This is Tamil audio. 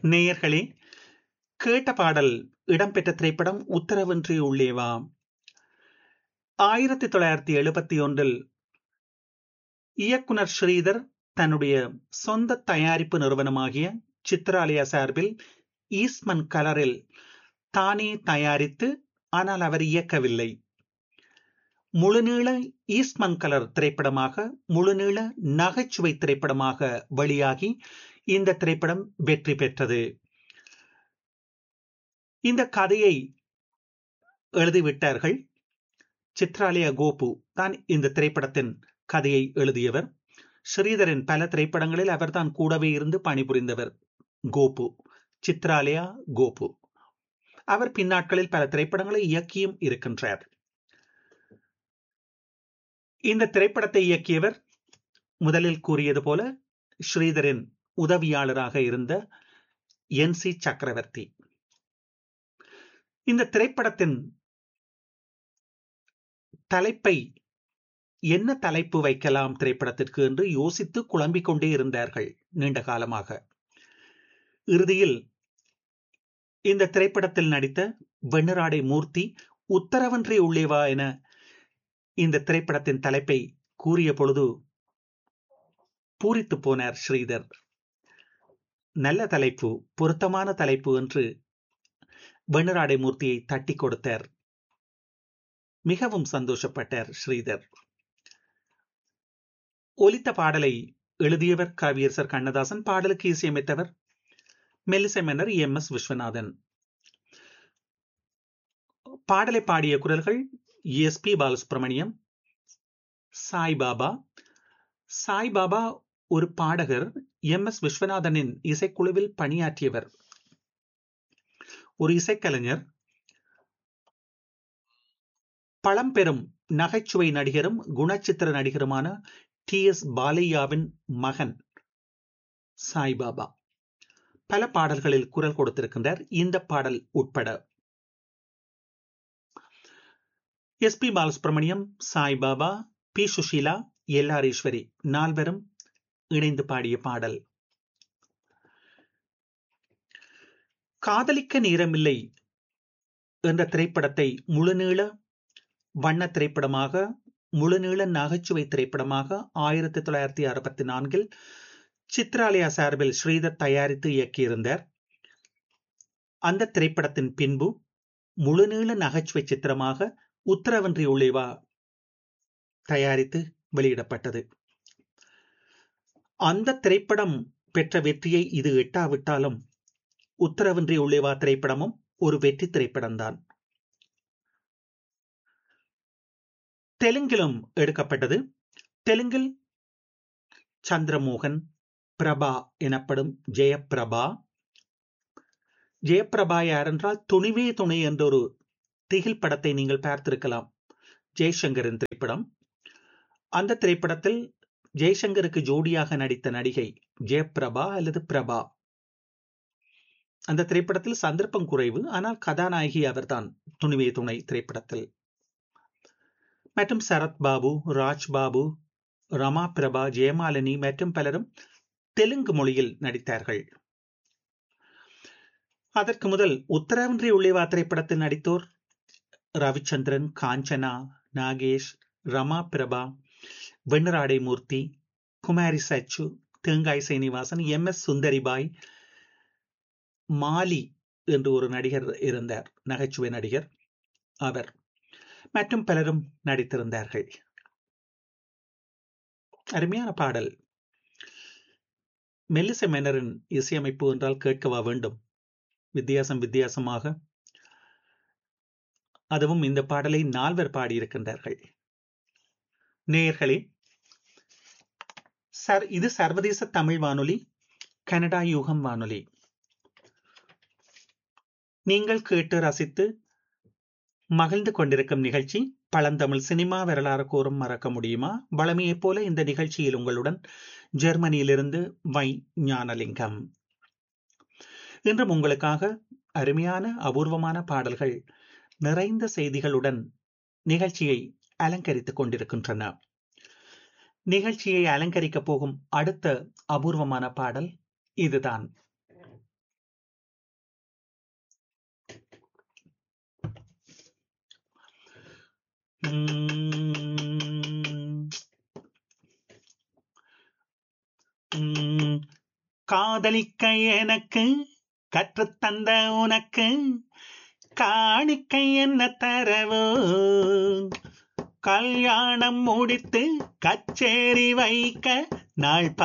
நேயர்களே கேட்ட பாடல் இடம்பெற்ற திரைப்படம் உத்தரவின்றி உள்ளே வா ஆயிரத்தி தொள்ளாயிரத்தி எழுபத்தி ஒன்றில் இயக்குனர் ஸ்ரீதர் தன்னுடைய சொந்த தயாரிப்பு நிறுவனமாகிய சித்ராலயா சார்பில் ஈஸ்மன் கலரில் தானே தயாரித்து ஆனால் அவர் இயக்கவில்லை முழுநீள ஈஸ்மன் கலர் திரைப்படமாக முழுநீள நகைச்சுவை திரைப்படமாக வெளியாகி இந்த திரைப்படம் வெற்றி பெற்றது இந்த கதையை எழுதிவிட்டார்கள் சித்ராலயா கோபு தான் இந்த திரைப்படத்தின் கதையை எழுதியவர் ஸ்ரீதரின் பல திரைப்படங்களில் அவர்தான் கூடவே இருந்து பணிபுரிந்தவர் கோபு சித்ராலயா கோபு அவர் பின்னாட்களில் பல திரைப்படங்களை இயக்கியும் இருக்கின்றார் இந்த திரைப்படத்தை இயக்கியவர் முதலில் கூறியது போல ஸ்ரீதரின் உதவியாளராக இருந்த என் சி சக்கரவர்த்தி இந்த திரைப்படத்தின் தலைப்பை என்ன தலைப்பு வைக்கலாம் திரைப்படத்திற்கு என்று யோசித்து குழம்பிக் கொண்டே இருந்தார்கள் நீண்ட காலமாக இறுதியில் இந்த திரைப்படத்தில் நடித்த வெண்ணராடை மூர்த்தி உத்தரவன்றி உள்ளேவா என இந்த திரைப்படத்தின் தலைப்பை கூறிய பொழுது பூரித்து போனார் ஸ்ரீதர் நல்ல தலைப்பு பொருத்தமான தலைப்பு என்று வெண்ணராடை மூர்த்தியை தட்டி கொடுத்தார் மிகவும் சந்தோஷப்பட்டார் ஸ்ரீதர் ஒலித்த பாடலை எழுதியவர் கவியரசர் கண்ணதாசன் பாடலுக்கு இசையமைத்தவர் மெல்லிசை மன்னர் எம் எஸ் விஸ்வநாதன் பாடலை பாடிய குரல்கள் எஸ் பி பாலசுப்ரமணியம் சாய்பாபா சாய்பாபா ஒரு பாடகர் எம் எஸ் விஸ்வநாதனின் இசைக்குழுவில் பணியாற்றியவர் ஒரு இசைக்கலைஞர் பழம்பெரும் நகைச்சுவை நடிகரும் குணச்சித்திர நடிகருமான டி எஸ் பாலையாவின் மகன் சாய்பாபா பல பாடல்களில் குரல் கொடுத்திருக்கின்றார் இந்த பாடல் உட்பட S P Balasubrahmanyam Saibaba P Susheela L R Eswari நால்வரும் இணைந்து பாடிய பாடல் காதலிக்க நேரமில்லை என்ற திரைப்படத்தை முழுநீள வண்ண திரைப்படமாக முழுநீள நகைச்சுவை திரைப்படமாக ஆயிரத்தி தொள்ளாயிரத்தி அறுபத்தி நான்கில் சித்ராலயா சார்பில் ஸ்ரீதர் தயாரித்து இயக்கியிருந்தார் அந்த திரைப்படத்தின் பின்பு முழுநீள நகைச்சுவை சித்திரமாக உத்தரவன்றி உள்ளேவா தயாரித்து வெளியிடப்பட்டது அந்த திரைப்படம் பெற்ற வெற்றியை இது எட்டாவிட்டாலும் உத்தரவின்றி உள்ளேவா திரைப்படமும் ஒரு வெற்றி திரைப்படம்தான் தெலுங்கிலும் எடுக்கப்பட்டது தெலுங்கில் சந்திரமோகன் பிரபா எனப்படும் ஜெயபிரபா ஜெயபிரபா யார் என்றால் துணிவே துணை என்ற ஒரு திகில் படத்தை நீங்கள் பார்த்திருக்கலாம் ஜெய்சங்கரின் திரைப்படம் அந்த திரைப்படத்தில் ஜெய்சங்கருக்கு ஜோடியாக நடித்த நடிகை ஜெயபிரபா அல்லது பிரபா அந்த திரைப்படத்தில் சந்தர்ப்பம் குறைவு ஆனால் கதாநாயகி அவர்தான் துணிவே துணை திரைப்படத்தில் மற்றும் சரத் பாபு ராஜ் பாபு ரமா பிரபா ஜெயமாலினி மற்றும் பலரும் தெலுங்கு மொழியில் நடித்தார்கள் அதற்கு முதல் உத்தரவின்றி உள்ளேவா திரைப்படத்தில் நடித்தோர் ரவிச்சந்திரன் காஞ்சனா நாகேஷ் ரமா பிரபா வெண்ணராடை மூர்த்தி குமாரி சச்சு தேங்காய் சீனிவாசன் எம் எஸ் சுந்தரிபாய் மாலி என்று ஒரு நடிகர் இருந்தார் நகைச்சுவை நடிகர் அவர் மற்றும் பலரும் நடித்திருந்தார்கள் அருமையான பாடல் மெல்லிசை மேனரின் இசையமைப்பு என்றால் கேட்கவா வேண்டும் வித்தியாசம் வித்தியாசமாக அதுவும் இந்த பாடலை நால்வர் பாடியிருக்கின்றார்கள் நேயர்களே சார் இது சர்வதேச தமிழ் வானொலி கனடா யூகம் வானொலி நீங்கள் கேட்டு ரசித்து மகிழ்ந்து கொண்டிருக்கும் நிகழ்ச்சி பழந்தமிழ் சினிமா வரலாறு கூறும் மறக்க முடியுமா வளமையைப் போல இந்த நிகழ்ச்சியில் உங்களுடன் ஜெர்மனியிலிருந்து வை ஞானலிங்கம் இன்றும் உங்களுக்காக அருமையான அபூர்வமான பாடல்கள் நிறைந்த செய்திகளுடன் நிகழ்ச்சியை அலங்கரித்துக் கொண்டிருக்கின்றன நிகழ்ச்சியை அலங்கரிக்கப் போகும் அடுத்த அபூர்வமான பாடல் இதுதான் உம், காதலிக்க எனக்கு கற்றுத்தந்த உனக்கு காணிக்கை என்ன தரவோ கல்யாணம் முடித்து கச்சேரி வைக்க நாள்